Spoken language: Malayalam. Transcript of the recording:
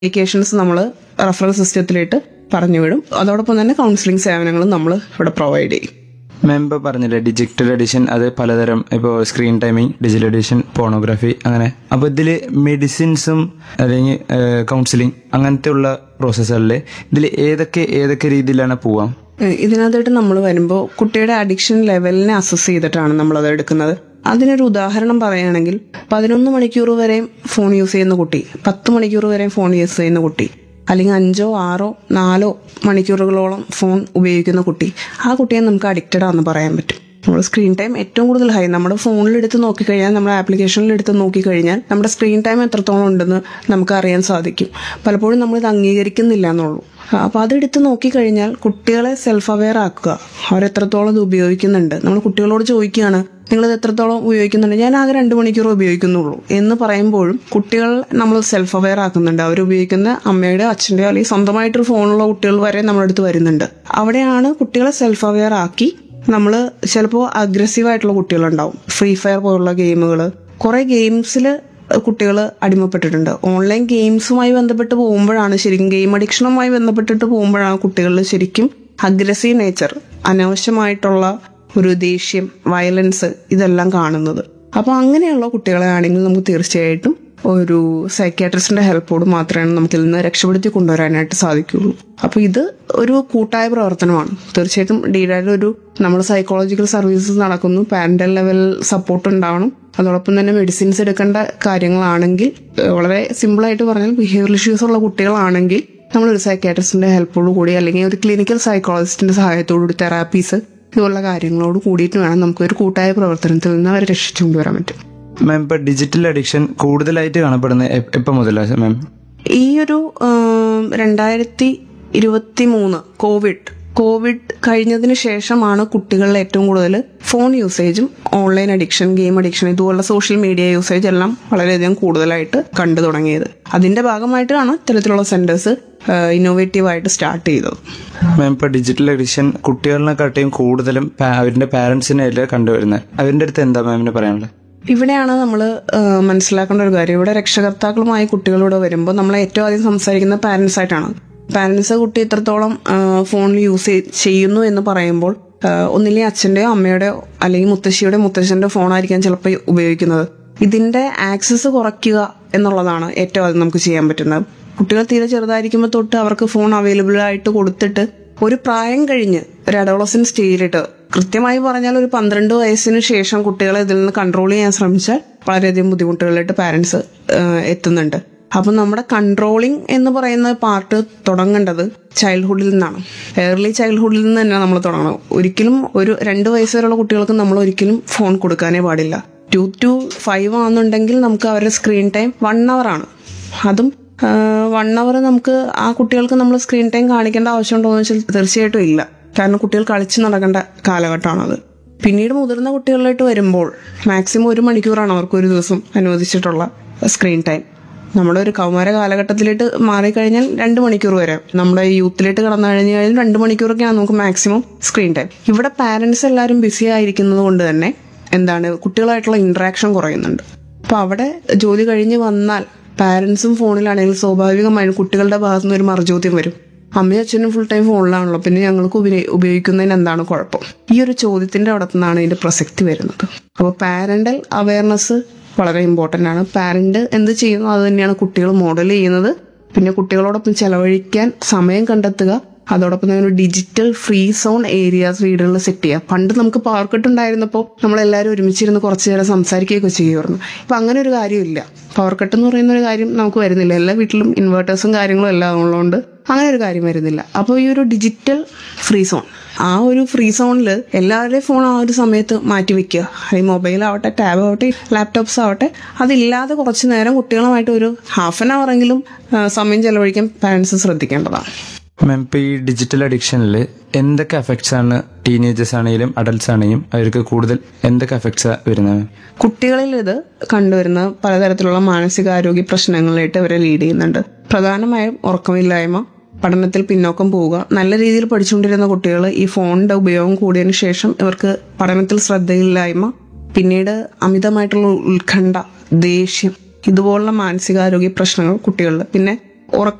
മെഡിക്കേഷൻസ് നമ്മൾ റഫറൽ സിസ്റ്റത്തിലിട്ട് പറഞ്ഞു വിടും അതോടൊപ്പം തന്നെ കൗൺസിലിംഗ് സേവനങ്ങളും നമ്മൾ ഇവിടെ പ്രൊവൈഡ് ചെയ്യും മെമ്പർ പറഞ്ഞില്ലേ ഡിജിറ്റൽ എഡിഷൻ അത് പലതരം ഇപ്പോൾ screen timing digital addiction pornography അങ്ങനെ അപ്പോൾ ഇതിൽ മെഡിസിൻസും അല്ലെങ്കിൽ കൗൺസിലിംഗ് അങ്ങനത്തെ ഉള്ള പ്രോസസ്സുകളിൽ ഇതിൽ ഏതൊക്കെ ഏതൊക്കെ രീതിയിലാണ് പോവാം ഏഹ് ഇതിനകത്തായിട്ട് നമ്മൾ വരുമ്പോൾ കുട്ടിയുടെ അഡിക്ഷൻ ലെവലിനെ അസസ് ചെയ്തിട്ടാണ് നമ്മളത് എടുക്കുന്നത് അതിനൊരു ഉദാഹരണം പറയുകയാണെങ്കിൽ പതിനൊന്ന് മണിക്കൂർ വരെയും ഫോൺ യൂസ് ചെയ്യുന്ന കുട്ടി പത്ത് മണിക്കൂർ വരെയും ഫോൺ യൂസ് ചെയ്യുന്ന കുട്ടി അല്ലെങ്കിൽ അഞ്ചോ ആറോ നാലോ മണിക്കൂറുകളോളം ഫോൺ ഉപയോഗിക്കുന്ന കുട്ടി ആ കുട്ടിയെ നമുക്ക് അഡിക്റ്റഡ് ആണെന്ന് പറയാൻ പറ്റും നമ്മൾ സ്ക്രീൻ ടൈം ഏറ്റവും കൂടുതൽ ഹൈ നമ്മുടെ ഫോണിൽ എടുത്ത് നോക്കിക്കഴിഞ്ഞാൽ നമ്മുടെ ആപ്ലിക്കേഷനിൽ എടുത്ത് നോക്കിക്കഴിഞ്ഞാൽ നമ്മുടെ സ്ക്രീൻ ടൈം എത്രത്തോളം ഉണ്ടെന്ന് നമുക്ക് അറിയാൻ സാധിക്കും പലപ്പോഴും നമ്മളിത് അംഗീകരിക്കുന്നില്ല എന്നുള്ളൂ അപ്പോൾ അതെടുത്ത് നോക്കിക്കഴിഞ്ഞാൽ കുട്ടികളെ സെൽഫ് അവെയർ ആക്കുക അവരെത്രത്തോളം ഇത് ഉപയോഗിക്കുന്നുണ്ട് നമ്മൾ കുട്ടികളോട് ചോദിക്കുകയാണ് നിങ്ങളിത് എത്രത്തോളം ഉപയോഗിക്കുന്നുണ്ട് ഞാൻ ആകെ രണ്ട് മണിക്കൂർ ഉപയോഗിക്കുന്നുള്ളൂ എന്ന് പറയുമ്പോഴും കുട്ടികൾ നമ്മൾ സെൽഫ് അവെയർ ആക്കുന്നുണ്ട് അവർ ഉപയോഗിക്കുന്ന അമ്മയുടെ അച്ഛൻ്റെയോ അല്ലെങ്കിൽ സ്വന്തമായിട്ടൊരു ഫോണുള്ള കുട്ടികൾ വരെ നമ്മുടെ അടുത്ത് വരുന്നുണ്ട് അവിടെയാണ് കുട്ടികളെ സെൽഫ് അവെയർ ആക്കി നമ്മൾ ചിലപ്പോൾ അഗ്രസീവ് ആയിട്ടുള്ള കുട്ടികളുണ്ടാവും ഫ്രീ ഫയർ പോലുള്ള ഗെയിമുകൾ കുറേ ഗെയിംസിൽ കുട്ടികൾ അടിമപ്പെട്ടിട്ടുണ്ട് ഓൺലൈൻ ഗെയിംസുമായി ബന്ധപ്പെട്ട് പോകുമ്പോഴാണ് ശരിക്കും ഗെയിം അഡിക്ഷനുമായി ബന്ധപ്പെട്ടിട്ട് പോകുമ്പോഴാണ് കുട്ടികളിൽ ശരിക്കും അഗ്രസീവ് നേച്ചർ അനാവശ്യമായിട്ടുള്ള ഒരു ദേഷ്യം വയലൻസ് ഇതെല്ലാം കാണുന്നത് അപ്പോൾ അങ്ങനെയുള്ള കുട്ടികളെ ആണെങ്കിൽ നമുക്ക് തീർച്ചയായിട്ടും ഒരു സൈക്യാട്രിസ്റ്റിന്റെ ഹെൽപ്പോട് മാത്രമേ നമുക്ക് ഇതിൽ നിന്ന് രക്ഷപ്പെടുത്തി കൊണ്ടുവരാനായിട്ട് സാധിക്കുകയുള്ളൂ അപ്പോൾ ഇത് ഒരു കൂട്ടായ പ്രവർത്തനമാണ് തീർച്ചയായിട്ടും ഡീഡായിട്ട് ഒരു നമ്മൾ സൈക്കോളജിക്കൽ സർവീസസ് നടക്കുന്നു പാരന്റൽ ലെവൽ സപ്പോർട്ട് ഉണ്ടാവണം അതോടൊപ്പം തന്നെ മെഡിസിൻസ് എടുക്കേണ്ട കാര്യങ്ങളാണെങ്കിൽ ഏഹ് വളരെ സിമ്പിളായിട്ട് പറഞ്ഞാൽ ബിഹേവിയർ ഇഷ്യൂസ് ഉള്ള കുട്ടികളാണെങ്കിൽ നമ്മൾ ഒരു സൈക്യാട്രിസ്റ്റിന്റെ ഹെൽപ്പോട് കൂടി അല്ലെങ്കിൽ ഒരു ക്ലിനിക്കൽ സൈക്കോളജിസ്റ്റിന്റെ സഹായത്തോടു കൂടി തെറാപ്പീസ് ഇതുപോലുള്ള കാര്യങ്ങളോട് കൂടിയിട്ട് വേണം നമുക്ക് ഒരു കൂട്ടായ പ്രവർത്തനത്തിൽ നിന്ന് അവരെ രക്ഷിച്ചു കൊണ്ടുവരാൻ പറ്റും മാം ഇപ്പൊ ഡിജിറ്റൽ അഡിക്ഷൻ കൂടുതലായിട്ട് കാണപ്പെടുന്നത് എപ്പ- എപ്പം മുതലാണ് മാം ഈ ഒരു ആം, രണ്ടായിരത്തി ഇരുപത്തി മൂന്ന് കോവിഡ് കോവിഡ് കഴിഞ്ഞതിന് ശേഷമാണ് കുട്ടികളിൽ ഏറ്റവും കൂടുതൽ ഫോൺ യൂസേജും ഓൺലൈൻ അഡിക്ഷൻ ഗെയിം അഡിക്ഷൻ ഇതുപോലുള്ള സോഷ്യൽ മീഡിയ യൂസേജ് എല്ലാം വളരെയധികം കൂടുതലായിട്ട് കണ്ടു തുടങ്ങിയത് അതിന്റെ ഭാഗമായിട്ടാണ് ഇത്തരത്തിലുള്ള സെന്റേഴ്സ് ഇന്നോവേറ്റീവ് ആയിട്ട് സ്റ്റാർട്ട് ചെയ്തത് മാം ഇപ്പൊ ഡിജിറ്റൽ അഡിക്ഷൻ കുട്ടികളിനെക്കാട്ടിയും കൂടുതലും പാ- അവരുടെ പാരന്റ്സിനെ കണ്ടുവരുന്നത് അവരുടെ അടുത്ത് എന്താ മാമിന് പറയാനുള്ളത് ഇവിടെയാണ് നമ്മൾ മനസ്സിലാക്കേണ്ട ഒരു കാര്യം ഇവിടെ രക്ഷകർത്താക്കളുമായി കുട്ടികളിവിടെ വരുമ്പോൾ നമ്മൾ ഏറ്റവും ആദ്യം സംസാരിക്കുന്ന പാരന്റ്സ് ആയിട്ടാണ് പാരന്റ്സ് കുട്ടി ഇത്രത്തോളം ഫോൺ യൂസ് ചെയ്യുന്നു എന്ന് പറയുമ്പോൾ ആ, ഒന്നില്ലെങ്കിൽ അച്ഛൻ്റെയോ അമ്മയുടെയോ അല്ലെങ്കിൽ മുത്തശ്ശിയുടെ മുത്തശ്ശൻ്റെ ഫോണായിരിക്കാം ചിലപ്പോൾ ഉപയോഗിക്കുന്നത് ഇതിന്റെ ആക്സസ് കുറയ്ക്കുക എന്നുള്ളതാണ് ഏറ്റവും ആദ്യം നമുക്ക് ചെയ്യാൻ പറ്റുന്നത് കുട്ടികൾ തീരെ ചെറുതായിരിക്കുമ്പോൾ തൊട്ട് അവർക്ക് ഫോൺ അവൈലബിൾ ആയിട്ട് കൊടുത്തിട്ട് ഒരു പ്രായം കഴിഞ്ഞ് ഒരു അഡോളസൻ സ്റ്റേജിലിട്ട് കൃത്യമായി പറഞ്ഞാൽ ഒരു പന്ത്രണ്ട് വയസ്സിന് ശേഷം കുട്ടികളെ ഇതിൽ നിന്ന് കൺട്രോൾ ചെയ്യാൻ ശ്രമിച്ചാൽ വളരെയധികം ബുദ്ധിമുട്ടുകളിലായിട്ട് പാരന്റ്സ് എത്തുന്നുണ്ട് അപ്പം നമ്മുടെ കൺട്രോളിങ് എന്ന് പറയുന്ന പാർട്ട് തുടങ്ങേണ്ടത് ചൈൽഡ്ഹുഡിൽ നിന്നാണ് ഏർലി ചൈൽഡ്ഹുഡിൽ നിന്ന് തന്നെ നമ്മൾ തുടങ്ങണം ഒരിക്കലും ഒരു രണ്ട് വയസ്സ് വരെയുള്ള കുട്ടികൾക്ക് നമ്മൾ ഒരിക്കലും ഫോൺ കൊടുക്കാനേ പാടില്ല ടു ടു ഫൈവ് ആണെന്നുണ്ടെങ്കിൽ നമുക്ക് അവരുടെ സ്ക്രീൻ ടൈം വൺ അവർ ആണ് അതും വൺ അവർ നമുക്ക് ആ കുട്ടികൾക്ക് നമ്മൾ സ്ക്രീൻ ടൈം കാണിക്കേണ്ട ആവശ്യമുണ്ടോ എന്ന് വെച്ചാൽ തീർച്ചയായിട്ടും ഇല്ല കാരണം കുട്ടികൾ കളിച്ച് നടക്കേണ്ട കാലഘട്ടമാണത് പിന്നീട് മുതിർന്ന കുട്ടികളിലായിട്ട് വരുമ്പോൾ മാക്സിമം ഒരു മണിക്കൂറാണ് അവർക്ക് ഒരു ദിവസം അനുവദിച്ചിട്ടുള്ള സ്ക്രീൻ ടൈം നമ്മുടെ ഒരു കൗമാര കാലഘട്ടത്തിലേക്ക് മാറിക്കഴിഞ്ഞാൽ രണ്ട് മണിക്കൂർ വരെ നമ്മുടെ യൂത്തിലേക്ക് കടന്നു കഴിഞ്ഞു കഴിഞ്ഞാൽ രണ്ട് മണിക്കൂറൊക്കെയാണ് നമുക്ക് മാക്സിമം സ്ക്രീൻ ടൈം ഇവിടെ പാരന്റ്സ് എല്ലാവരും ബിസി ആയിരിക്കുന്നത് കൊണ്ട് തന്നെ എന്താണ് കുട്ടികളായിട്ടുള്ള ഇന്ററാക്ഷൻ കുറയുന്നുണ്ട് അപ്പൊ അവിടെ ജോലി കഴിഞ്ഞ് വന്നാൽ പാരന്റ്സും ഫോണിലാണെങ്കിൽ സ്വാഭാവികമായും കുട്ടികളുടെ ഭാഗത്തു നിന്ന് ഒരു മറുചോദ്യം വരും അമ്മയും അച്ഛനും ഫുൾ ടൈം ഫോണിലാണല്ലോ പിന്നെ ഞങ്ങൾക്ക് ഉപരി- ഉപയോഗിക്കുന്നതിന് എന്താണ് കുഴപ്പം ഈ ഒരു ചോദ്യത്തിന്റെ അവിടെ നിന്നാണ് ഇതിന്റെ പ്രസക്തി വരുന്നത് അപ്പോൾ പാരന്റൽ അവയർനെസ് വളരെ ഇമ്പോർട്ടന്റ് ആണ് പാരന്റ് എന്ത് ചെയ്യുന്നു അത് തന്നെയാണ് കുട്ടികൾ മോഡൽ ചെയ്യുന്നത് പിന്നെ കുട്ടികളോടൊപ്പം ചെലവഴിക്കാൻ സമയം കണ്ടെത്തുക അതോടൊപ്പം തന്നെ ഒരു ഡിജിറ്റൽ ഫ്രീ സോൺ ഏരിയാസ് വീടുകളിൽ സെറ്റ് ചെയ്യുക പണ്ട് നമുക്ക് പവർ കട്ട് ഉണ്ടായിരുന്നപ്പോൾ നമ്മളെല്ലാവരും ഒരുമിച്ചിരുന്ന് കുറച്ച് നേരം സംസാരിക്കുകയൊക്കെ ചെയ്യുമായിരുന്നു ഇപ്പം അങ്ങനെ ഒരു കാര്യമില്ല പവർ കട്ട് എന്ന് പറയുന്ന ഒരു കാര്യം നമുക്ക് വരുന്നില്ല എല്ലാ വീട്ടിലും ഇൻവേർട്ടേഴ്സും കാര്യങ്ങളും എല്ലാം ഉള്ളതുകൊണ്ട് അങ്ങനെ ഒരു കാര്യം വരുന്നില്ല അപ്പോൾ ഈ ഒരു ഡിജിറ്റൽ ഫ്രീ സോൺ ആ ഒരു ഫ്രീ സോണിൽ എല്ലാവരുടെയും ഫോൺ ആ ഒരു സമയത്ത് മാറ്റി വെക്കുക അല്ലെങ്കിൽ മൊബൈൽ ആവട്ടെ ടാബ് ആവട്ടെ ലാപ്ടോപ്സ് ആവട്ടെ അതില്ലാതെ കുറച്ച് നേരം കുട്ടികളുമായിട്ട് ഒരു ഹാഫ് ആൻ അവർ എങ്കിലും ആ, സമയം ചെലവഴിക്കാൻ പാരൻസ് ശ്രദ്ധിക്കേണ്ടതാണ് മാം ഇപ്പൊ ഈ ഡിജിറ്റൽ അഡിക്ഷനിൽ എന്തൊക്കെ എഫക്ട്സ് ആണ് ടീനേജേഴ്സ് ആണെങ്കിലും അഡൽട്സ് ആണെങ്കിലും അവർക്ക് കൂടുതൽ എന്തൊക്കെ എഫക്ട്സ് വരുന്നത് മാം കുട്ടികളിൽ ഇത് കണ്ടുവരുന്ന പലതരത്തിലുള്ള മാനസികാരോഗ്യ പ്രശ്നങ്ങളിലായിട്ട് അവരെ ലീഡ് ചെയ്യുന്നുണ്ട് പ്രധാനമായും ഉറക്കമില്ലായ്മ പഠനത്തിൽ പിന്നോക്കം പോവുക നല്ല രീതിയിൽ പഠിച്ചുകൊണ്ടിരുന്ന കുട്ടികൾ ഈ ഫോണിന്റെ ഉപയോഗം കൂടിയതിനു ശേഷം ഇവർക്ക് പഠനത്തിൽ ശ്രദ്ധയില്ലായ്മ പിന്നീട് അമിതമായിട്ടുള്ള ഉത്കണ്ഠ ദേഷ്യം ഇതുപോലുള്ള മാനസികാരോഗ്യ പ്രശ്നങ്ങൾ കുട്ടികളിൽ പിന്നെ ഉറക്ക